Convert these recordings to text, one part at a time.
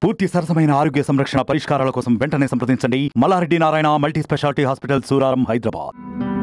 పూర్తి సరసమైన ఆరోగ్య సంరక్షణ పరిష్కారాల కోసం వెంటనే సంప్రదించండి Malla Reddy Narayana multi speciality hospital Suraram Hyderabad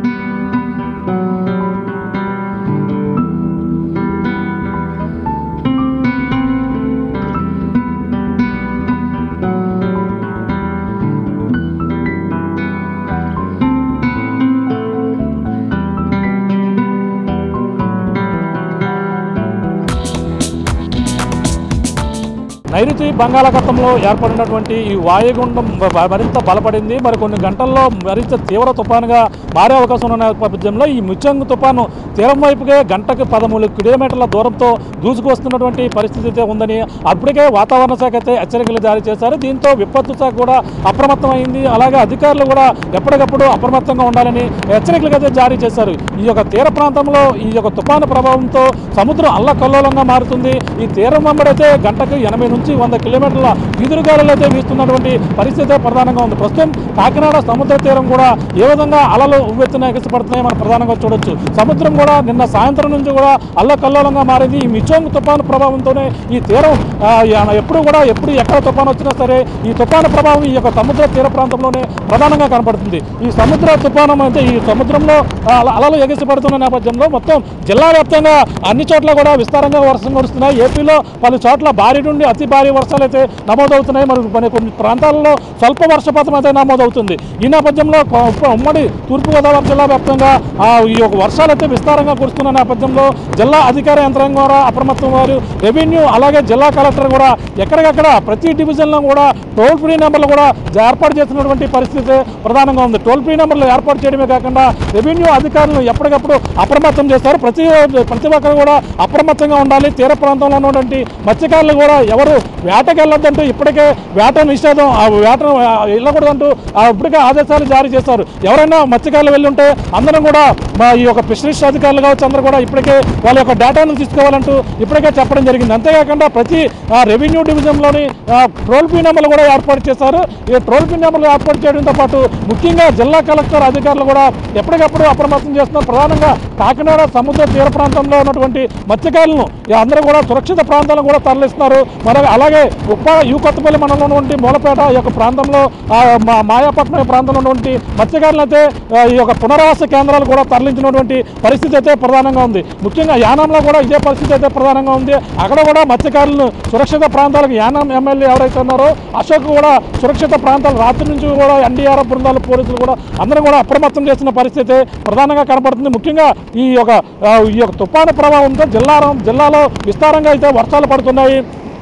నైరుతి బంగాళాఖాతంలో ఏర్పడినటువంటి ఈ వాయుగుండం బ- మరింత బలపడింది మరి కొన్ని గంటల్లో మరింత తీవ్ర తుఫానుగా మారే అవకాశం ఉన్న నేపథ్యంలో ఈ ముచ్చంగ్ తుఫాను తీరం వైపుకే గంటకు పదమూడు కిలోమీటర్ల దూరంతో దూసుకొస్తున్నటువంటి పరిస్థితి అయితే ఉందని అప్పటికే వాతావరణ శాఖ అయితే హెచ్చరికలు జారీ చేశారు దీంతో విపత్తు శాఖ కూడా అప్రమత్తమైంది అలాగే అధికారులు కూడా ఎప్పటికప్పుడు అప్రమత్తంగా ఉండాలని హెచ్చరికలు అయితే జారీ చేశారు ఈ యొక్క తీర ప్రాంతంలో ఈ యొక్క తుఫాను ప్రభావంతో సముద్రం అల్లకల్లోలంగా మారుతుంది ఈ తీరం వెంబడైతే గంటకు ఎనభై నుంచి వంద కిలోమీటర్ల ఈదురుగాలులు అయితే వీస్తున్నటువంటి పరిస్థితి ప్రధానంగా ఉంది ప్రస్తుతం కాకినాడ సముద్ర తీరం కూడా ఏ విధంగా అలలు ఉవ్వెత్తున ఎగసిపడుతున్నాయి మనం ప్రధానంగా చూడొచ్చు సముద్రం కూడా నిన్న సాయంత్రం నుంచి కూడా అల్లకల్లోలంగా మారింది ఈ మిచోంగ్ తుఫాను ప్రభావంతోనే ఈ తీరం ఆ, యా- ఎప్పుడు కూడా ఎప్పుడు ఎక్కడ తుఫాను వచ్చినా సరే ఈ తుఫాను ప్రభావం ఈ యొక్క సముద్ర తీర ప్రాంతంలోనే ప్రధానంగా కనపడుతుంది ఈ సముద్ర తుఫానం అంటే ఈ సముద్రంలో ఆ, అల- అలలు ఎగసిపడుతున్న నేపథ్యంలో మొత్తం జిల్లా వ్యాప్తంగా అన్ని చోట్ల కూడా విస్తారంగా వర్షం కురుస్తున్నాయి ఏపీలో పలు చోట్ల భారీ నుండి అతి భారీ వర్షాలు అయితే నమోదవుతున్నాయి మరి కొన్ని కొన్ని ప్రాంతాల్లో స్వల్ప వర్షపాతం అయితే నమోదవుతుంది ఈ నేపథ్యంలో కొ- ఉప్ప- ఉమ్మడి తూర్పుగోదావరి జిల్లా వ్యాప్తంగా ఆ, ఈ యొక్క వర్షాలు అయితే విస్తారంగా కురుస్తున్న నేపథ్యంలో జిల్లా అధికార యంత్రాంగం ద్వారా అప్రమత్తం వారు రెవెన్యూ అలాగే జిల్లా కలెక్టర్ కూడా ఎక్కడికక్కడ ప్రతి డివిజన్లో కూడా టోల్ ఫ్రీ నెంబర్లు కూడా జ- ఏర్పాటు చేస్తున్నటువంటి పరిస్థితి ప్రధానంగా ఉంది టోల్ ఫ్రీ నెంబర్లు ఏర్పాటు చేయడమే కాకుండా రెవెన్యూ అధికారులను ఎప్పటికప్పుడు అప్రమత్తం చేస్తారు ప్రతి ప్రతి ఒక్కరు కూడా అప్రమత్తంగా ఉండాలి తీర ప్రాంతంలో ఉన్నటువంటి మత్స్యకారులు కూడా ఎవరు వేటకి వెళ్ళొద్దంటూ ఇప్పటికే వేట నిషేధం ఆ వేటను ఆ, వెళ్ళకూడదంటూ ఆ, ఇప్పటికే ఆదేశాలు జారీ చేశారు ఎవరైనా మత్స్యకారులు వెళ్ళి ఉంటే అందరం కూడా మా ఈ యొక్క ఫిషరీస్ అధికారులు కావచ్చు అందరూ కూడా ఇప్పటికే వాళ్ళ యొక్క డేటాను తీసుకోవాలంటూ ఇప్పటికే చెప్పడం జరిగింది అంతేకాకుండా ప్రతి ఆ, రెవెన్యూ డివిజన్లోని ఆ, ట్రోల్ ఫ్రీ నెంబర్లు కూడా ఏర్పాటు చేశారు ఈ ట్రోల్ ఫ్రీ నెంబర్లు ఏర్పాటు చేయడంతో పాటు ముఖ్యంగా జిల్లా కలెక్టర్ అధికారులు కూడా ఎప్పటికప్పుడు అప్రమత్తం చేస్తున్నారు ప్రధానంగా కాకినాడ సముద్ర తీర ప్రాంతంలో ఉన్నటువంటి మత్స్యకారులను ఈ అందరూ కూడా సురక్షిత ప్రాంతాలను కూడా తరలిస్తున్నారు మరి అలాగే ఉప్ప యూ కొత్తపల్లి మండలంలో ఉన్నటువంటి మూలపేట ఈ యొక్క ప్రాంతంలో ఆ, మా మాయాపట్నం ఈ ప్రాంతంలో ఉన్నటువంటి మత్స్యకారులు అయితే ఆ, ఈ యొక్క పునరావాస కేంద్రాలు కూడా తరలించినటువంటి పరిస్థితి అయితే ప్రధానంగా ఉంది ముఖ్యంగా యానంలో కూడా ఇదే పరిస్థితి అయితే ప్రధానంగా ఉంది అక్కడ కూడా మత్స్యకారులను సురక్షిత ప్రాంతాలకు యానం ఎమ్మెల్యే ఎవరైతే ఉన్నారో అశోక్ కూడా సురక్షిత ప్రాంతాలు రాత్రి నుంచి కూడా ఎన్డీఆర్ఎఫ్ బృందాలు పోలీసులు కూడా అందరూ కూడా అప్రమత్తం చేసిన పరిస్థితి ప్రధానంగా కనపడుతుంది ముఖ్యంగా ఈ యొక్క ఆ, ఈ యొక్క తుఫాను ప్రభావంతో జిల్లా జిల్లాలో విస్తారంగా అయితే వర్షాలు పడుతున్నాయి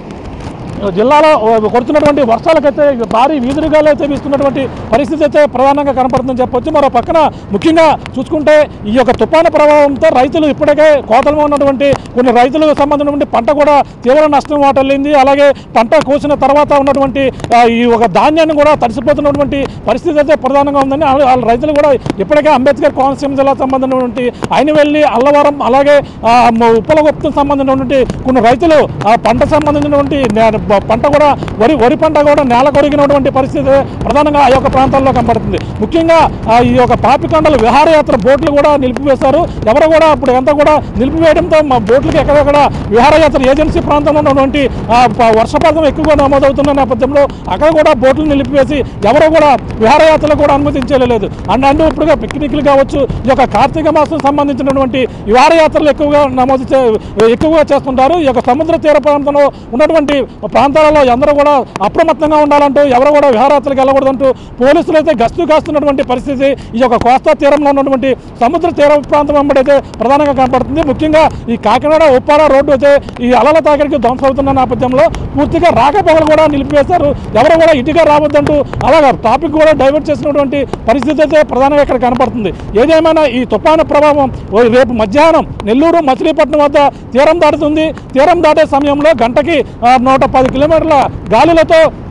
జిల్లాలో కొడుతున్నటువంటి వర్షాలకైతే భారీ వీధులుగాలు అయితే వీస్తున్నటువంటి పరిస్థితి అయితే ప్రధానంగా కనపడుతుందని చెప్పొచ్చు మరో పక్కన ముఖ్యంగా చూసుకుంటే ఈ యొక్క తుఫాను ప్రభావంతో రైతులు ఇప్పటికే కోతలుగా ఉన్నటువంటి కొన్ని రైతులకు సంబంధించినటువంటి పంట కూడా తీవ్ర నష్టం వాటిల్లింది అలాగే పంట కోసిన తర్వాత ఉన్నటువంటి ఆ, ఈ ఒక ధాన్యాన్ని కూడా తడిసిపోతున్నటువంటి పరిస్థితి అయితే ప్రధానంగా ఉందని వాళ్ళ వాళ్ళ రైతులు కూడా ఇప్పటికే అంబేద్కర్ కోనసీమ జిల్లా సంబంధించినటువంటి అయినవెల్లి అల్లవరం అలాగే ఆ, మ- ఉప్పలగుప్తం సంబంధించినటువంటి కొన్ని రైతులు ఆ పంట సంబంధించినటువంటి నే- బ- పంట కూడా వరి వరి పంట కూడా నేల కొరిగినటువంటి పరిస్థితి ప్రధానంగా ఆ యొక్క ప్రాంతాల్లో కనపడుతుంది ముఖ్యంగా ఆ, ఈ యొక్క పాపికొండలు విహారయాత్ర బోట్లు కూడా నిలిపివేశారు ఎవరు కూడా ఇప్పుడు ఎంత కూడా నిలిపివేయడంతో మా బోట్లకి ఎక్కడెక్కడ విహారయాత్ర ఏజెన్సీ ప్రాంతంలో ఉన్నటువంటి ఆ, ప- వర్షపాతం ఎక్కువగా నమోదవుతున్న నేపథ్యంలో అక్కడ కూడా బోట్లు నిలిపివేసి ఎవరు కూడా విహారయాత్రలు కూడా అనుమతించలేదు అండ్ అండ్ ఇప్పుడుగా పిక్నిక్లు కావచ్చు ఈ యొక్క కార్తీక మాసం సంబంధించినటువంటి విహారయాత్రలు ఎక్కువగా నమోదు చే ఎక్కువగా చేస్తుంటారు ఈ యొక్క సముద్ర తీర ప్రాంతంలో ఉన్నటువంటి ప్రాంతాలలో అందరూ కూడా అప్రమత్తంగా ఉండాలంటూ ఎవరు కూడా విహారయాత్రలకు వెళ్ళకూడదంటూ పోలీసులు అయితే గస్తు కాస్తున్నటువంటి పరిస్థితి ఈ యొక్క కోస్తా తీరంలో ఉన్నటువంటి సముద్ర తీర ప్రాంతం వెంబడైతే ప్రధానంగా కనపడుతుంది ముఖ్యంగా ఈ కాకినాడ ఉప్పాడ రోడ్డు అయితే ఈ అలల తాకిడికి ధ్వంసవుతున్న నేపథ్యంలో పూర్తిగా రాకపోకలు కూడా నిలిపివేశారు ఎవరు కూడా ఇటుగా రావద్దంటూ అలాగే టాపిక్ కూడా డైవర్ట్ చేసినటువంటి పరిస్థితి అయితే ప్రధానంగా ఇక్కడ కనపడుతుంది ఏదేమైనా ఈ తుఫాను ప్రభావం ఓ రేపు మధ్యాహ్నం నెల్లూరు మచిలీపట్నం వద్ద తీరం దాటుతుంది తీరం దాటే సమయంలో గంటకి ఆ, నూట పది కిలోమీటర్ల గాలులతో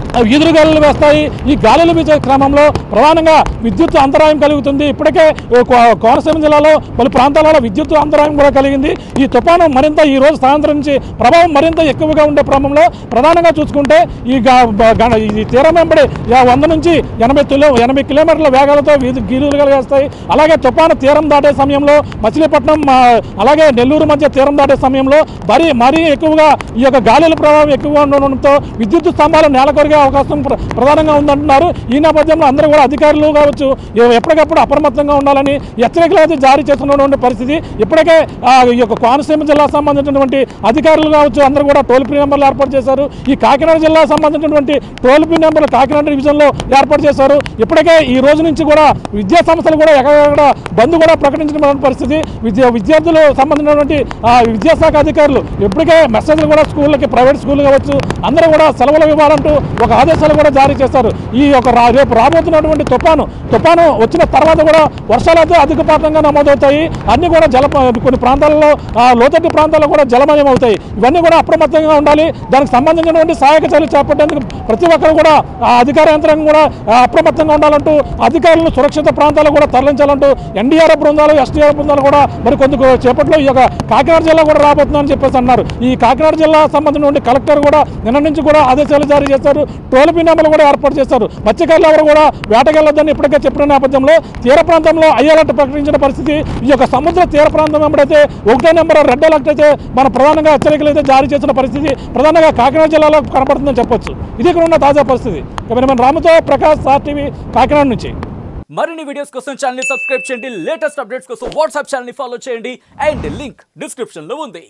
అవి ఈదురు గాలులు వేస్తాయి ఈ గాలులు వీచే క్రమంలో ప్రధానంగా విద్యుత్ అంతరాయం కలుగుతుంది ఇప్పటికే ఓ కో- కోనసీమ జిల్లాలో పలు ప్రాంతాలలో విద్యుత్ అంతరాయం కూడా కలిగింది ఈ తుఫాను మరింత ఈ రోజు సాయంత్రం నుంచి ప్రభావం మరింత ఎక్కువగా ఉండే క్రమంలో ప్రధానంగా చూసుకుంటే ఈ గా- బ- గణ- ఈ తీరం వెంబడి యా- వంద నుంచి ఎనభై కిలో ఎనభై కిలోమీటర్ల వేగాలతో వీధి గీలులు కలిగేస్తాయి అలాగే తుఫాను తీరం దాటే సమయంలో మచిలీపట్నం ఆ, అలాగే నెల్లూరు మధ్య తీరం దాటే సమయంలో మరీ మరీ ఎక్కువగా ఈ యొక్క గాలుల ప్రభావం ఎక్కువగా ఉండడంతో విద్యుత్ స్తంభాలు నేల కొరిగే అవకాశం ప్ర- ప్రధానంగా ఉందంటున్నారు ఈ నేపథ్యంలో అందరూ కూడా అధికారులు కావచ్చు ఎ- ఎప్పటికప్పుడు అప్రమత్తంగా ఉండాలని హెచ్చరికలు అయితే జారీ చేస్తున్నటువంటి పరిస్థితి ఇప్పటికే ఆ, ఈ యొక్క కోనసీమ జిల్లాకు సంబంధించినటువంటి అధికారులు కావచ్చు అందరూ కూడా టోల్ ఫ్రీ నెంబర్లు ఏర్పాటు చేశారు ఈ కాకినాడ జిల్లాకు సంబంధించినటువంటి టోల్ ఫ్రీ నెంబర్లు కాకినాడ డివిజన్లో ఏర్పాటు చేశారు ఇప్పటికే ఈ రోజు నుంచి కూడా విద్యా సంస్థలు కూడా ఎక్కడెక్కడ బంద్ కూడా ప్రకటించిన పరిస్థితి విద్యా విద్యార్థులు సంబంధించినటువంటి ఆ, విద్యాశాఖ అధికారులు ఇప్పటికే మెసేజ్లు కూడా స్కూళ్ళకి ప్రైవేట్ స్కూల్ కావచ్చు అందరూ కూడా సెలవులు ఇవ్వాలంటూ ఒక ఆదేశాలు కూడా జారీ చేశారు ఈ యొక్క రా- రేపు రాబోతున్నటువంటి తుఫాను తుఫాను వచ్చిన తర్వాత కూడా వర్షాలు అయితే అధికపాతంగా నమోదవుతాయి అన్ని కూడా జల కొన్ని ప్రాంతాలలో ఆ, లోతట్టు ప్రాంతాల్లో కూడా జలమయం అవుతాయి ఇవన్నీ కూడా అప్రమత్తంగా ఉండాలి దానికి సంబంధించినటువంటి సహాయక చర్యలు చేపట్టేందుకు ప్రతి ఒక్కరు కూడా ఆ అధికార యంత్రాంగం కూడా ఆ, అప్రమత్తంగా ఉండాలంటూ అధికారులను సురక్షిత ప్రాంతాలకు కూడా తరలించాలంటూ ఎన్డీఆర్ఎఫ్ బృందాలు ఎస్డీఆర్ఎఫ్ బృందాలు కూడా మరి కొంత చేపట్లో ఈ యొక్క కాకినాడ జిల్లా కూడా రాబోతుందని చెప్పేసి అన్నారు ఈ కాకినాడ జిల్లా సంబంధించిన కలెక్టర్ కూడా నిన్న నుంచి కూడా ఆదేశాలు జారీ చేశారు టోల్ నెంబర్లు కూడా ఏర్పాటు చేశారు మత్స్యకారులు ఎవరు కూడా వేటకెళ్లొద్దని ఇప్పటికే చెప్పిన నేపథ్యంలో తీర ప్రాంతంలో అయ్యాలంట ప్రకటించిన పరిస్థితి ఈ యొక్క సముద్ర తీర ప్రాంతం వెంబడైతే ఒకటో నెంబర్ రెడ్ అలర్ట్ అయితే మన ప్రధానంగా హెచ్చరికలు అయితే జారీ చేసిన పరిస్థితి ప్రధానంగా కాకినాడ జిల్లాలో కనపడుతుందని చెప్పొచ్చు ఇది ఇక్కడ ఉన్న తాజా పరిస్థితి కెమెరామెన్ రాముతో ప్రకాష్ సార్ టీవీ కాకినాడ నుంచి మరిన్ని వీడియోస్ కోసం ఛానల్ సబ్స్క్రైబ్ చేయండి లేటెస్ట్ అప్డేట్స్ కోసం వాట్సాప్ ఛానల్ ఫాలో చేయండి అండ్ లింక్ డిస్క్రిప్షన్ లో ఉంది